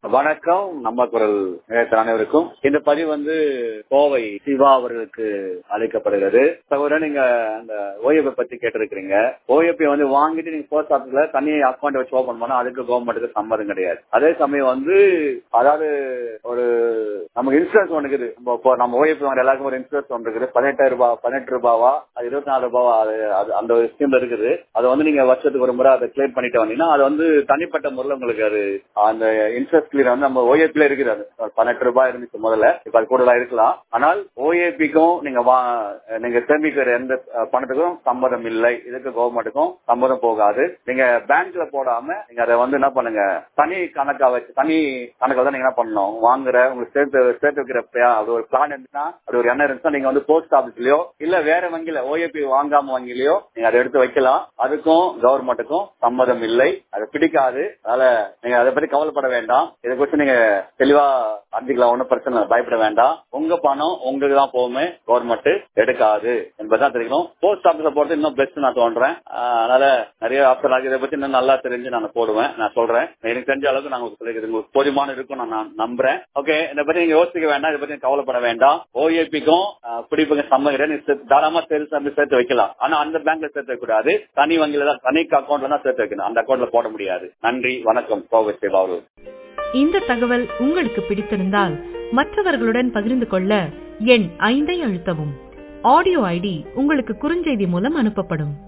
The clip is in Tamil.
வணக்கம் நம்ம குரல் நேயர்கள் அனைவருக்கும் இந்த பதிவு வந்து கோவை சிவா அவர்களுக்கு அளிக்கப்படுகிறது சகோதரன் நீங்க அந்த ஓஎப்பி பத்தி கேட்டிருக்கிறீங்க ஓஎப்பி வந்து வாங்கிட்டு நீங்க போஸ்ட் ஆபீஸ்ல தனி அக்கௌண்ட் வச்சு ஓபன் பண்ணா அதுக்கு கவர்மெண்ட்டுக்கு சம்மதம் கிடையாது அதே சமயம் வந்து அதாவது ஒரு நமக்கு இன்சூரன்ஸ் ஒன்று இருக்குது நம்ம இப்போ நம்ம ஓஎப்பி வாங்க எல்லாருக்கும் ஒரு இன்சூரன்ஸ் ஒன்று இருக்குது பதினெட்டாயிரம் ரூபாய் பதினெட்டு ரூபாவா அது இருபத்தி நாலு ரூபாவா அது அது அந்த ஸ்கீம்ல இருக்குது அது வந்து நீங்க வருஷத்துக்கு ஒரு முறை அதை கிளைம் பண்ணிட்டு வந்தீங்கன்னா அது வந்து தனிப்பட்ட முறையில் உங்களுக்கு அது அந்த இன்ட்ரெஸ்ட் கிளியர் வந்து நம்ம ஓஏபில இருக்குது அது பதினெட்டு ரூபாய் இருந்துச்சு முதல்ல இப்ப அது கூடுதலா இருக்கலாம் ஆனால் ஓஏபிக்கும் நீங்க வா நீங்க சேமிக்கிற எந்த பணத்துக்கும் சம்மதம் இல்லை இதுக்கு கவர்மெண்ட்டுக்கும் சம்மதம் போகாது நீங்க பேங்க்ல போடாம நீங்க அதை வந்து என்ன பண்ணுங்க தனி கணக்கா வச்சு தனி கணக்கில் தான் நீங்க என்ன பண்ணணும் வாங்குற உங்களுக்கு சேர்த்து சேர்த்து வைக்கிற அது ஒரு பிளான் இருந்துச்சுன்னா அது ஒரு எண்ணம் இருந்துச்சுன்னா நீங்க வந்து போஸ்ட் ஆபீஸ்லயோ இல்ல வேற வங்கியில ஓஏபி வாங்காம வங்கிலயோ நீங்க அதை எடுத்து வைக்கலாம் அதுக்கும் கவர்மெண்ட்டுக்கும் சம்மதம் இல்லை அது பிடிக்காது அதனால நீங்க அதை பத்தி கவலைப்பட வேண்டாம் இதை குறித்து நீங்க தெளிவா அறிஞ்சிக்கலாம் ஒன்றும் பிரச்சனை இல்லை பயப்பட வேண்டாம் உங்க பணம் உங்களுக்கு தான் போகுமே கவர்மெண்ட் எடுக்காது என்பதுதான் தெரியும் போஸ்ட் ஆபீஸ்ல போறது இன்னும் பெஸ்ட் நான் தோன்றேன் அதனால நிறைய ஆப்ஷன் ஆகி இதை பத்தி இன்னும் நல்லா தெரிஞ்சு நான் போடுவேன் நான் சொல்றேன் எனக்கு தெரிஞ்ச அளவுக்கு நாங்க சொல்லிக்கிறது உங்களுக்கு போதுமான இருக்கும் நான் நம்புறேன் ஓகே இதை பத்தி நீங்க யோசிக்க வேண்டாம் இதை பத்தி கவலைப்பட வேண்டாம் ஓஏபிக்கும் பிடிப்புக்கும் சம்மகிறேன் தாராளமா சேர்த்து சேர்த்து வைக்கலாம் ஆனா அந்த பேங்க்ல சேர்த்து வைக்க கூடாது தனி வங்கியில தான் தனி அக்கௌண்ட்ல தான் சேர்த்து வைக்கணும் அந்த அக்கௌண்ட்ல போட முடியாது நன்றி வணக்கம் கோவை சேவா இந்த தகவல் உங்களுக்கு பிடித்திருந்தால் மற்றவர்களுடன் பகிர்ந்து கொள்ள எண் ஐந்தை அழுத்தவும் ஆடியோ ஐடி உங்களுக்கு குறுஞ்செய்தி மூலம் அனுப்பப்படும்